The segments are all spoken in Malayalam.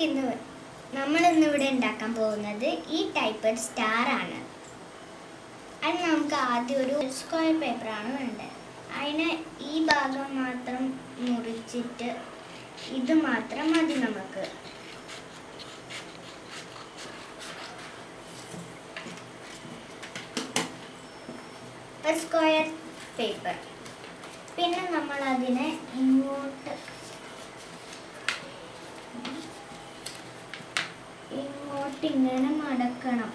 നമുക്കിന്ന് നമ്മൾ ഇന്ന് ഇവിടെ ഉണ്ടാക്കാൻ പോകുന്നത് ഈ ടൈപ്പ് സ്റ്റാർ ആണ് അത് നമുക്ക് ആദ്യം ഒരു സ്ക്വയർ പേപ്പറാണ് വേണ്ടത് അതിന് ഈ ഭാഗം മാത്രം മുറിച്ചിട്ട് ഇത് മാത്രം മതി നമുക്ക് ഒരു സ്ക്വയർ പേപ്പർ പിന്നെ നമ്മൾ അതിനെ ഇങ്ങോട്ട് ഇങ്ങോട്ട് ഇങ്ങനെ മടക്കണം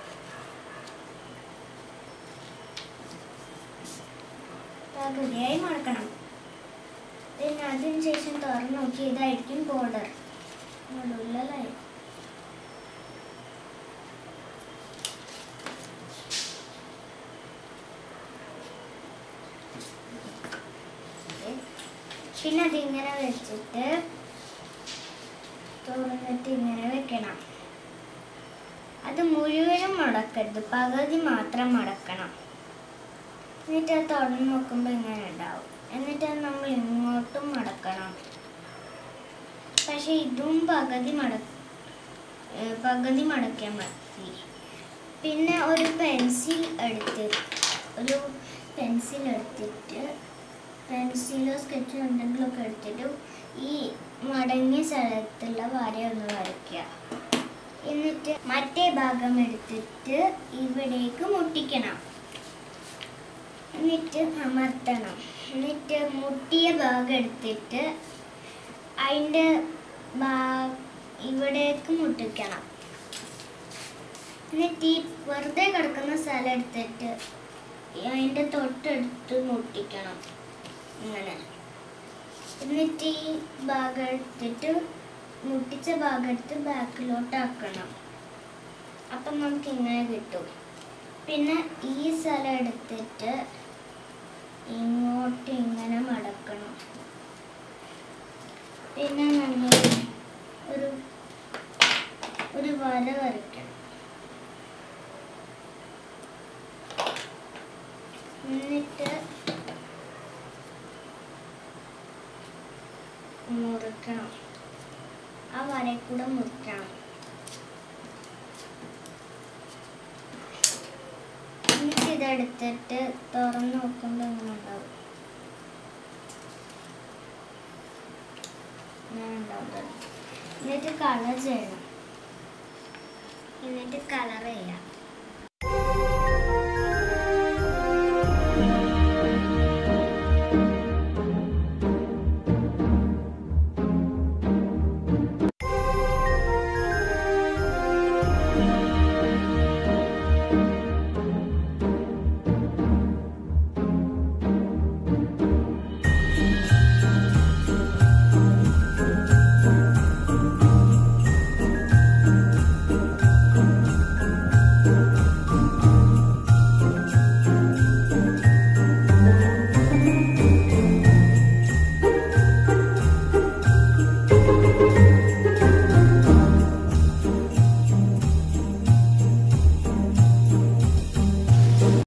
പകുതിയായി മടക്കണം പിന്നെ അതിന് ശേഷം തുറന്ന് നോക്കി ഇതായിരിക്കും ബോർഡർ നടുവിലായി പിന്നെ അതിങ്ങനെ വെച്ചിട്ട് തുറന്നിട്ട് ഇങ്ങനെ വെക്കണം അത് മുഴുവനും മടക്കരുത് പകുതി മാത്രം മടക്കണം എന്നിട്ട് അത് തുറന്ന് നോക്കുമ്പോൾ ഇങ്ങനെ ഉണ്ടാവും എന്നിട്ട് അത് നമ്മൾ ഇങ്ങോട്ടും മടക്കണം പക്ഷെ ഇതും പകുതി മട ഏ, പകുതി മടക്കിയാൽ മതി പിന്നെ ഒരു പെൻസിൽ എടുത്ത് ഒരു പെൻസിൽ എടുത്തിട്ട് പെൻസിലോ സ്കെച്ചോ എന്തെങ്കിലുമൊക്കെ എടുത്തിട്ട് ഈ മടങ്ങിയ സ്ഥലത്തുള്ള വര ഒന്ന് വരയ്ക്കുക എന്നിട്ട് മറ്റേ ഭാഗം എടുത്തിട്ട് ഇവിടേക്ക് മുട്ടിക്കണം എന്നിട്ട് അമർത്തണം എന്നിട്ട് മുട്ടിയ ഭാഗം എടുത്തിട്ട് അതിൻ്റെ ഭാ ഇവിടേക്ക് മുട്ടിക്കണം എന്നിട്ട് ഈ വെറുതെ കിടക്കുന്ന സ്ഥലം എടുത്തിട്ട് അതിൻ്റെ തൊട്ടടുത്ത് മുട്ടിക്കണം ഇങ്ങനെ എന്നിട്ട് ഈ ഭാഗം എടുത്തിട്ട് മുട്ടിച്ച ഭാഗം എടുത്ത് ബാക്കിലോട്ട് ആക്കണം അപ്പം നമുക്ക് ഇങ്ങനെ കിട്ടും പിന്നെ ഈ സ്ഥലം എടുത്തിട്ട് ഇങ്ങോട്ട് ഇങ്ങനെ മടക്കണം പിന്നെ നമ്മൾ ഒരു ഒരു വര വരയ്ക്കണം എന്നിട്ട് മുറിക്കണം ആ വരയിൽ കൂടെ മുറിക്കണം എന്നിട്ട് ഇതെടുത്തിട്ട് തുറന്ന് നോക്കുമ്പോൾ ഇങ്ങനെ ഉണ്ടാവും ഇങ്ങനെ ഉണ്ടാവും തുറന്ന്. എന്നിട്ട് കളർ ചെയ്യണം എന്നിട്ട് കളർ ചെയ്യാം